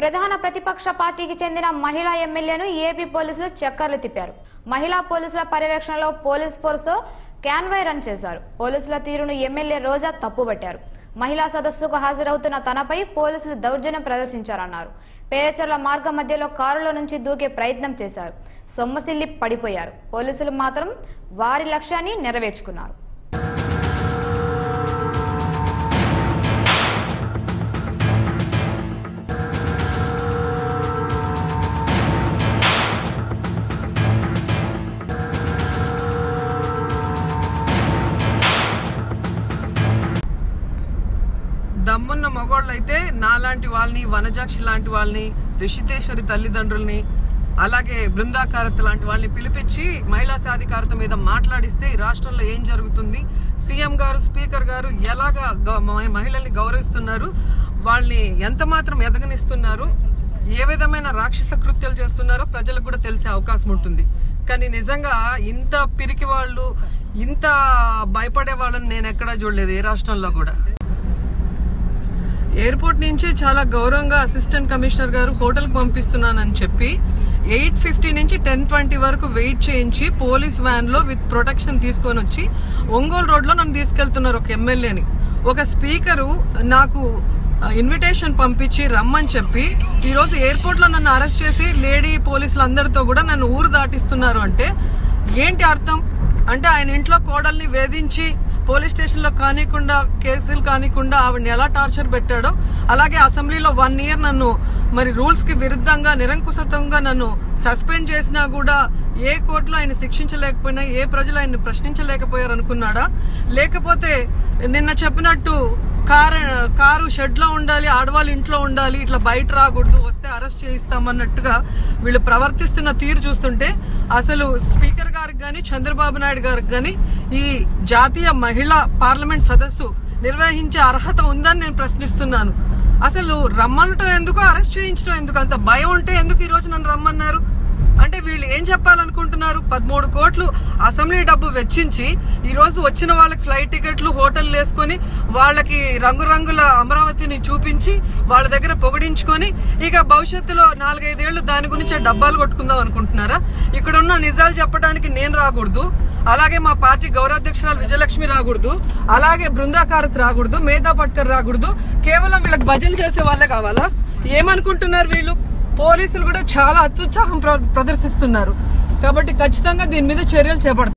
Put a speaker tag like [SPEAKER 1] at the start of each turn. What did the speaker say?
[SPEAKER 1] ప్రధాన ప్రతిపక్ష పార్టీకి చెందిన మహిళా ఎమ్మెల్యేను ఏపీ పోలీసులు చక్కర్లు తిప్పారు మహిళా పోలీసుల పర్యవేక్షణలో పోలీస్ ఫోర్స్తో క్యాన్వై రన్ చేశారు పోలీసుల తీరును ఎమ్మెల్యే రోజా తప్పుబట్టారు మహిళా సదస్సుకు హాజరవుతున్న తనపై పోలీసులు దౌర్జన్యం ప్రదర్శించారన్నారు పేరచర్ల మార్గం మధ్యలో కారులో నుంచి దూకే ప్రయత్నం చేశారు సొమ్మసిల్లి పడిపోయారు పోలీసులు మాత్రం వారి లక్ష్యాన్ని నెరవేర్చుకున్నారు
[SPEAKER 2] దమ్మున్న మగోళ్ళు అయితే నాలాంటి వాళ్ళని వనజాక్షి లాంటి వాళ్ళని రిషితేశ్వరి తల్లిదండ్రుల్ని అలాగే బృందాకారత లాంటి వాళ్ళని పిలిపించి మహిళా సాధికారత మీద మాట్లాడిస్తే ఈ రాష్ట్రంలో ఏం జరుగుతుంది సీఎం గారు స్పీకర్ గారు ఎలాగా గ- మ- మహిళల్ని గౌరవిస్తున్నారు వాళ్ళని ఎంత మాత్రం ఎదగనిస్తున్నారు ఏ విధమైన రాక్షస కృత్యాలు చేస్తున్నారో ప్రజలకు కూడా తెలిసే అవకాశం ఉంటుంది కానీ నిజంగా ఇంత పిరికి వాళ్ళు ఇంత భయపడే వాళ్ళని నేను ఎక్కడా చూడలేదు ఏ రాష్ట్రంలో కూడా ఎయిర్పోర్ట్ నుంచి చాలా గౌరవంగా అసిస్టెంట్ కమిషనర్ గారు హోటల్కి పంపిస్తున్నానని చెప్పి ఎయిట్ ఫిఫ్టీ నుంచి టెన్ ట్వంటీ వరకు వెయిట్ చేయించి పోలీస్ వ్యాన్ లో విత్ ప్రొటెక్షన్ తీసుకొని వచ్చి ఒంగోలు రోడ్ లో నన్ను తీసుకెళ్తున్నారు ఒక ఎమ్మెల్యేని ఒక స్పీకరు నాకు ఇన్విటేషన్ పంపించి రమ్మని చెప్పి ఈ రోజు ఎయిర్పోర్ట్ లో నన్ను అరెస్ట్ చేసి లేడీ పోలీసులు అందరితో కూడా నన్ను ఊరు దాటిస్తున్నారు అంటే ఏంటి అర్థం అంటే ఆయన ఇంట్లో కోడల్ని వేధించి పోలీస్ స్టేషన్ లో కానికుండా కేసులు కానికుండా ఆవిడని ఎలా టార్చర్ పెట్టాడో అలాగే అసెంబ్లీలో వన్ ఇయర్ నన్ను మరి రూల్స్ కి విరుద్ధంగా నిరంకుశతంగా నన్ను సస్పెండ్ చేసినా కూడా ఏ కోర్టులో ఆయన శిక్షించలేకపోయినా ఏ ప్రజలు ఆయన్ని ప్రశ్నించలేకపోయారు అనుకున్నాడా లేకపోతే నిన్న చెప్పినట్టు కారు కారు షెడ్ లో ఉండాలి ఆడవాళ్ళు ఇంట్లో ఉండాలి ఇట్లా బయట రాకూడదు వస్తే అరెస్ట్ చేయిస్తామన్నట్టుగా వీళ్ళు ప్రవర్తిస్తున్న తీరు చూస్తుంటే అసలు స్పీకర్ గారికి గాని చంద్రబాబు నాయుడు గారికి గాని ఈ జాతీయ మహిళా పార్లమెంట్ సదస్సు నిర్వహించే అర్హత ఉందని నేను ప్రశ్నిస్తున్నాను అసలు రమ్మనటం ఎందుకు అరెస్ట్ చేయించడం ఎందుకు అంత భయం ఉంటే ఎందుకు ఈ రోజు నన్ను రమ్మన్నారు అంటే వీళ్ళు ఏం చెప్పాలనుకుంటున్నారు పదమూడు కోట్లు అసెంబ్లీ డబ్బు వెచ్చించి ఈ రోజు వచ్చిన వాళ్ళకి ఫ్లైట్ టికెట్లు హోటల్ వేసుకొని వాళ్ళకి రంగురంగుల అమరావతిని చూపించి వాళ్ళ దగ్గర పొగిడించుకొని ఇక భవిష్యత్తులో నాలుగైదేళ్లు దాని గురించి డబ్బాలు కొట్టుకుందాం అనుకుంటున్నారా ఇక్కడ ఉన్న నిజాలు చెప్పడానికి నేను రాకూడదు అలాగే మా పార్టీ గౌరవాధ్యక్షురాలు విజయలక్ష్మి రాకూడదు అలాగే బృందాకారత్ రాకూడదు మేధా పట్కర్ రాకూడదు కేవలం వీళ్ళకి భజన చేసే వాళ్ళే కావాలా ఏమనుకుంటున్నారు వీళ్ళు పోలీసులు కూడా చాలా అత్యుత్సాహం ప్ర- ప్రదర్శిస్తున్నారు కాబట్టి ఖచ్చితంగా దీని మీద చర్యలు చేపడతారు